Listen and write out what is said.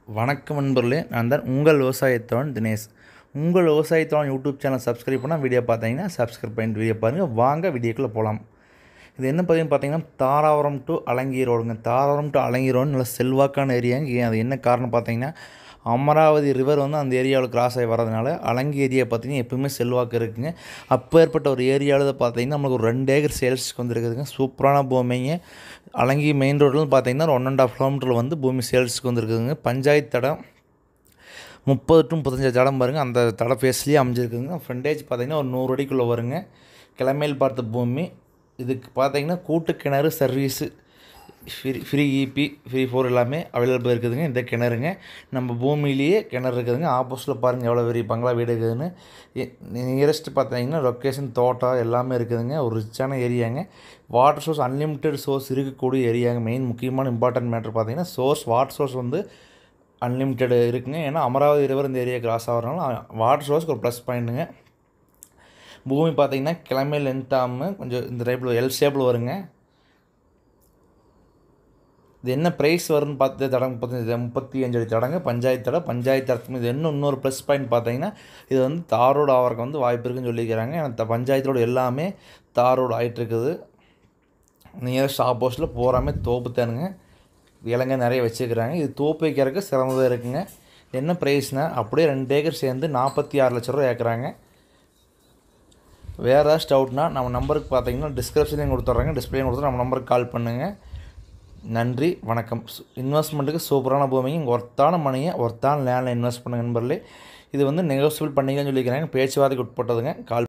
வணக்கம் நண்பர்களே நான் தான் உங்கள் விவசாயத்தோன் தினேஷ் உங்கள் விவசாயத்தோன் யூடியூப் சேனல் சப்ஸ்கிரைப் பண்ணால் வீடியோ பார்த்தீங்கன்னா சப்ஸ்கிரைப் பண்ணிட்டு வீடியோ பாருங்கள் வாங்க வீடியோக்குள்ளே போகலாம் இது என்ன பார்த்தீங்கன்னு பார்த்தீங்கன்னா தாராபுரம் டு அலங்கி ரோடுங்க தாராபுரம் டு அலங்கி ரோடு நல்ல செல்வாக்கான ஏரியாங்க ஏன் அது என்ன காரணம் பார்த்தீங்கன்னா அமராவதி ரிவர் வந்து அந்த ஏரியாவில் கிராஸ் ஆகி வரதுனால அலங்கி ஏரியா பார்த்தீங்கன்னா எப்பவுமே செல்வாக்கு இருக்குங்க அப்போ ஏற்பட்ட ஒரு ஏரியாவில் பார்த்தீங்கன்னா நம்மளுக்கு ஒரு ரெண்டு ஏக்கர் சேல்ஸ்க்கு வந்துருக்குதுங்க சூப்பரான பூமிங்க அலங்கி மெயின் ரோட்டில் பார்த்தீங்கன்னா ஒரு ஒன் அண்ட் ஆஃப் கிலோமீட்டரில் வந்து பூமி சேல்ஸுக்கு வந்துருக்குதுங்க பஞ்சாயத்து தடம் முப்பது டு முப்பத்தஞ்சு தடம் பாருங்க அந்த தட ஃபேஸ்லேயே அமைஞ்சிருக்குங்க ஃப்ரண்டேஜ் பார்த்தீங்கன்னா ஒரு நூறு அடிக்குள்ளே வருங்க கிழமையில் பார்த்த பூமி இதுக்கு பார்த்தீங்கன்னா கூட்டு கிணறு service free free EB free for எல்லாமே அவைலபிள் இருக்குதுங்க இந்த கிணறுங்க நம்ம பூமியிலேயே கிணறு இருக்குதுங்க ஆப்போசிட்டில் பாருங்கள் எவ்வளோ பெரிய பங்களா வீடு இருக்குதுன்னு நியரஸ்ட் பார்த்தீங்கன்னா லொக்கேஷன் தோட்டம் எல்லாமே இருக்குதுங்க ஒரு ரிச்சான ஏரியாங்க வாட்டர் சோர்ஸ் அன்லிமிட்டெட் சோர்ஸ் இருக்கக்கூடிய ஏரியாங்க மெயின் முக்கியமான இம்பார்ட்டன்ட் மேட்ரு பார்த்தீங்கன்னா சோர்ஸ் வாட்டர் சோர்ஸ் வந்து அன்லிமிட்டெட் இருக்குங்க ஏன்னா அமராவதி ரிவர் இந்த ஏரியா கிராஸ் ஆகிறனால வாட்டர் சோர்ஸ்க்கு ஒரு ப்ளஸ் பாயிண்ட்டுங்க பூமி பார்த்தீங்கன்னா கிழமை லென்த்தாம கொஞ்சம் இந்த டைப்பில் எல் ஷேப்பில் வருங்க இது என்ன ப்ரைஸ் வரும்னு பார்த்து தடம் முப்பத்தஞ்சு முப்பத்தி அஞ்சு அடி தடங்க பஞ்சாயத்து தடை பஞ்சாயத்து தடத்துக்கு இது இன்னும் இன்னொரு ப்ளஸ் பாயிண்ட் பார்த்தீங்கன்னா இது வந்து தார் ரோடு ஆகிறதுக்கு வந்து வாய்ப்பு இருக்குன்னு சொல்லிக்கிறாங்க ஏன்னா பஞ்சாயத்து ரோடு எல்லாமே தார் ரோடு ஆகிட்டு இருக்குது நியரஸ்ட் ஆப்போசிட்டில் போகிறாமே தோப்பு தானுங்க இலங்கை நிறைய வச்சுக்கிறாங்க இது தோப்பு வைக்கிறதுக்கு சிரமதாக இருக்குங்க என்ன ப்ரைஸ்னால் அப்படியே ரெண்டு ஏக்கர் சேர்ந்து நாற்பத்தி ஆறு லட்ச ரூபா ஏற்கிறாங்க வேறு ஏதாச்சும் டவுட்னா நம்ம நம்பருக்கு பார்த்தீங்கன்னா டிஸ்கிரிப்ஷனையும் கொடுத்துட்றாங்க டிஸ்பிளேயும் கொடுத்து நம்ம நம்பருக்கு கால் பண்ணுங்கள் நன்றி வணக்கம் இன்வெஸ்ட்மெண்ட்டுக்கு சூப்பரான பூமிங்க இங்கே ஒர்த்தான மணியை ஒர்த்தான லேண்டில் இன்வெஸ்ட் பண்ணுங்க நண்பர்களே இது வந்து நெகோசியபிள் பண்ணிக்கலாம்னு சொல்லிக்கிறாங்க பேச்சுவார்த்தைக்கு உட்பட்டதுங்க கால்